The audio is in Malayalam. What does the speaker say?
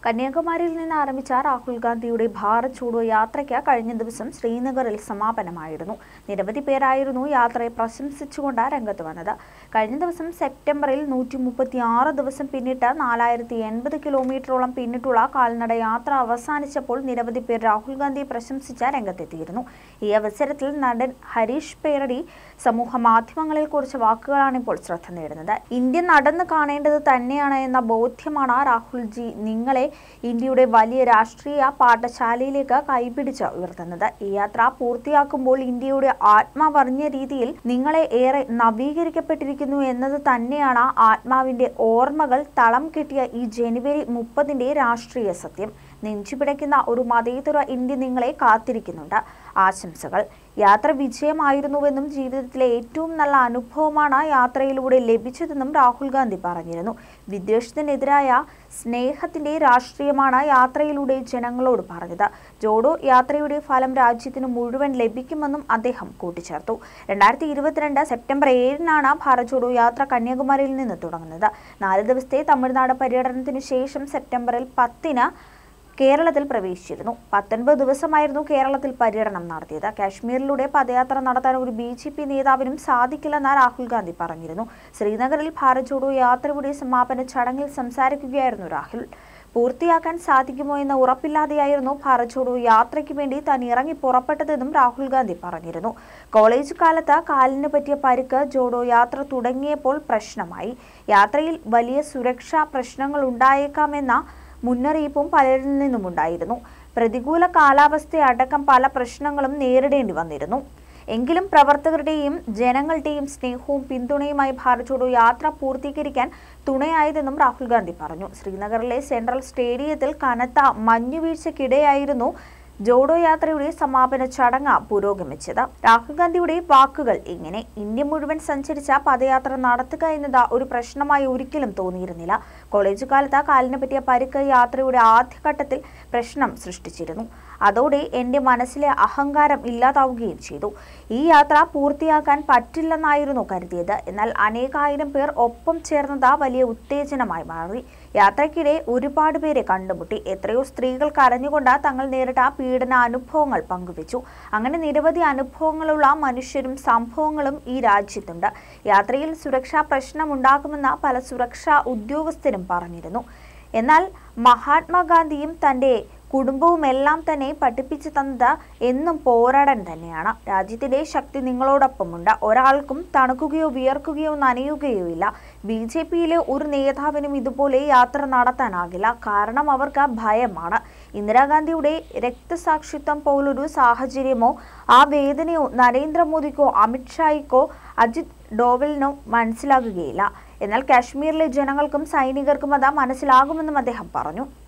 കന്യാകുമാരിയിൽ നിന്ന് ആരംഭിച്ച രാഹുൽ ഗാന്ധിയുടെ ഭാരത് ചോഡോ യാത്രയ്ക്ക് കഴിഞ്ഞ ദിവസം ശ്രീനഗറിൽ സമാപനമായിരുന്നു നിരവധി പേരായിരുന്നു യാത്രയെ പ്രശംസിച്ചുകൊണ്ട് രംഗത്ത് വന്നത് കഴിഞ്ഞ ദിവസം സെപ്റ്റംബറിൽ നൂറ്റി മുപ്പത്തി ആറ് ദിവസം പിന്നിട്ട് നാലായിരത്തി എൺപത് കിലോമീറ്ററോളം പിന്നിട്ടുള്ള കാൽനട യാത്ര അവസാനിച്ചപ്പോൾ നിരവധി പേർ രാഹുൽ ഗാന്ധിയെ പ്രശംസിച്ച് രംഗത്തെത്തിയിരുന്നു ഈ അവസരത്തിൽ നടൻ ഹരീഷ് പേരടി സമൂഹ മാധ്യമങ്ങളിൽ കുറിച്ച വാക്കുകളാണ് ഇപ്പോൾ ശ്രദ്ധ നേടുന്നത് ഇന്ത്യ നടന്നു കാണേണ്ടത് തന്നെയാണ് എന്ന ബോധ്യമാണ് രാഹുൽജി നിങ്ങളെ ഇന്ത്യയുടെ വലിയ രാഷ്ട്രീയ പാഠശാലയിലേക്ക് കൈപിടിച്ച് ഉയർത്തുന്നത് ഈ യാത്ര പൂർത്തിയാക്കുമ്പോൾ ഇന്ത്യയുടെ ആത്മാവറിഞ്ഞ രീതിയിൽ നിങ്ങളെ ഏറെ നവീകരിക്കപ്പെട്ടിരിക്കുന്നു എന്നത് തന്നെയാണ് ആത്മാവിന്റെ ഓർമ്മകൾ തളം കിട്ടിയ ഈ ജനുവരി മുപ്പതിന്റെ രാഷ്ട്രീയ സത്യം നെഞ്ചുപിടയ്ക്കുന്ന ഒരു മതേതര ഇന്ത്യ നിങ്ങളെ കാത്തിരിക്കുന്നുണ്ട് ആശംസകൾ യാത്ര വിജയമായിരുന്നുവെന്നും ജീവിതത്തിലെ ഏറ്റവും നല്ല അനുഭവമാണ് യാത്രയിലൂടെ ലഭിച്ചതെന്നും രാഹുൽ ഗാന്ധി പറഞ്ഞിരുന്നു വിദ്വേഷത്തിനെതിരായ സ്നേഹത്തിന്റെ രാഷ്ട്രീയമാണ് യാത്രയിലൂടെ ജനങ്ങളോട് പറഞ്ഞത് ജോഡോ യാത്രയുടെ ഫലം രാജ്യത്തിന് മുഴുവൻ ലഭിക്കുമെന്നും അദ്ദേഹം കൂട്ടിച്ചേർത്തു രണ്ടായിരത്തി ഇരുപത്തിരണ്ട് സെപ്റ്റംബർ ഏഴിനാണ് ഭാരത് ജോഡോ യാത്ര കന്യാകുമാരിയിൽ നിന്ന് തുടങ്ങുന്നത് നാല് ദിവസത്തെ തമിഴ്നാട് പര്യടനത്തിനു ശേഷം സെപ്റ്റംബറിൽ പത്തിന് കേരളത്തിൽ പ്രവേശിച്ചിരുന്നു പത്തൊൻപത് ദിവസമായിരുന്നു കേരളത്തിൽ പര്യടനം നടത്തിയത് കാശ്മീരിലൂടെ പദയാത്ര നടത്താൻ ഒരു ബി ജെ പി നേതാവിനും സാധിക്കില്ലെന്ന് രാഹുൽ ഗാന്ധി പറഞ്ഞിരുന്നു ശ്രീനഗറിൽ ഭാരത് ജോഡോ യാത്രയുടെ സമാപന ചടങ്ങിൽ സംസാരിക്കുകയായിരുന്നു രാഹുൽ പൂർത്തിയാക്കാൻ സാധിക്കുമോ എന്ന ഉറപ്പില്ലാതെയായിരുന്നു ഭാരത് ജോഡോ യാത്രയ്ക്ക് വേണ്ടി താൻ ഇറങ്ങി പുറപ്പെട്ടതെന്നും രാഹുൽ ഗാന്ധി പറഞ്ഞിരുന്നു കോളേജ് കാലത്ത് കാലിന് പറ്റിയ പരിക്ക് ജോഡോ യാത്ര തുടങ്ങിയപ്പോൾ പ്രശ്നമായി യാത്രയിൽ വലിയ സുരക്ഷാ പ്രശ്നങ്ങൾ ഉണ്ടായേക്കാമെന്ന മുന്നറിയിപ്പും പലരിൽ നിന്നുമുണ്ടായിരുന്നു പ്രതികൂല കാലാവസ്ഥയടക്കം പല പ്രശ്നങ്ങളും നേരിടേണ്ടി വന്നിരുന്നു എങ്കിലും പ്രവർത്തകരുടെയും ജനങ്ങളുടെയും സ്നേഹവും പിന്തുണയുമായി ഭാരത് ജോഡോ യാത്ര പൂർത്തീകരിക്കാൻ തുണയായതെന്നും രാഹുൽ ഗാന്ധി പറഞ്ഞു ശ്രീനഗറിലെ സെൻട്രൽ സ്റ്റേഡിയത്തിൽ കനത്ത മഞ്ഞുവീഴ്ചയ്ക്കിടെയായിരുന്നു ജോഡോ യാത്രയുടെ സമാപന ചടങ്ങ് പുരോഗമിച്ചത് രാഹുൽ ഗാന്ധിയുടെ വാക്കുകൾ ഇങ്ങനെ ഇന്ത്യ മുഴുവൻ സഞ്ചരിച്ച പദയാത്ര നടത്തുക എന്നത് ഒരു പ്രശ്നമായി ഒരിക്കലും തോന്നിയിരുന്നില്ല കോളേജ് കാലത്ത് കാലിന് പറ്റിയ പരിക്ക് യാത്രയുടെ ആദ്യഘട്ടത്തിൽ പ്രശ്നം സൃഷ്ടിച്ചിരുന്നു അതോടെ എൻ്റെ മനസ്സിലെ അഹങ്കാരം ഇല്ലാതാവുകയും ചെയ്തു ഈ യാത്ര പൂർത്തിയാക്കാൻ പറ്റില്ലെന്നായിരുന്നു കരുതിയത് എന്നാൽ അനേകായിരം പേർ ഒപ്പം ചേർന്നത് വലിയ ഉത്തേജനമായി മാറി യാത്രയ്ക്കിടെ ഒരുപാട് പേരെ കണ്ടുമുട്ടി എത്രയോ സ്ത്രീകൾ കരഞ്ഞുകൊണ്ട് തങ്ങൾ നേരിട്ട പീഡന അനുഭവങ്ങൾ പങ്കുവച്ചു അങ്ങനെ നിരവധി അനുഭവങ്ങളുള്ള മനുഷ്യരും സംഭവങ്ങളും ഈ രാജ്യത്തുണ്ട് യാത്രയിൽ സുരക്ഷാ പ്രശ്നമുണ്ടാകുമെന്ന് പല സുരക്ഷാ ഉദ്യോഗസ്ഥരും പറഞ്ഞിരുന്നു എന്നാൽ മഹാത്മാഗാന്ധിയും തൻ്റെ കുടുംബവും എല്ലാം തന്നെ പഠിപ്പിച്ചു തന്നത് എന്നും പോരാടാൻ തന്നെയാണ് രാജ്യത്തിന്റെ ശക്തി നിങ്ങളോടൊപ്പമുണ്ട് ഒരാൾക്കും തണുക്കുകയോ വിയർക്കുകയോ നനയുകയോ ഇല്ല ബി ജെ പിയിലെ ഒരു നേതാവിനും ഇതുപോലെ യാത്ര നടത്താനാകില്ല കാരണം അവർക്ക് ഭയമാണ് ഇന്ദിരാഗാന്ധിയുടെ രക്തസാക്ഷിത്വം പോലൊരു സാഹചര്യമോ ആ വേദനയോ നരേന്ദ്രമോദിക്കോ അമിത്ഷായ്ക്കോ അജിത് ഡോവലിനോ മനസ്സിലാകുകയില്ല എന്നാൽ കാശ്മീരിലെ ജനങ്ങൾക്കും സൈനികർക്കും അത് മനസ്സിലാകുമെന്നും അദ്ദേഹം പറഞ്ഞു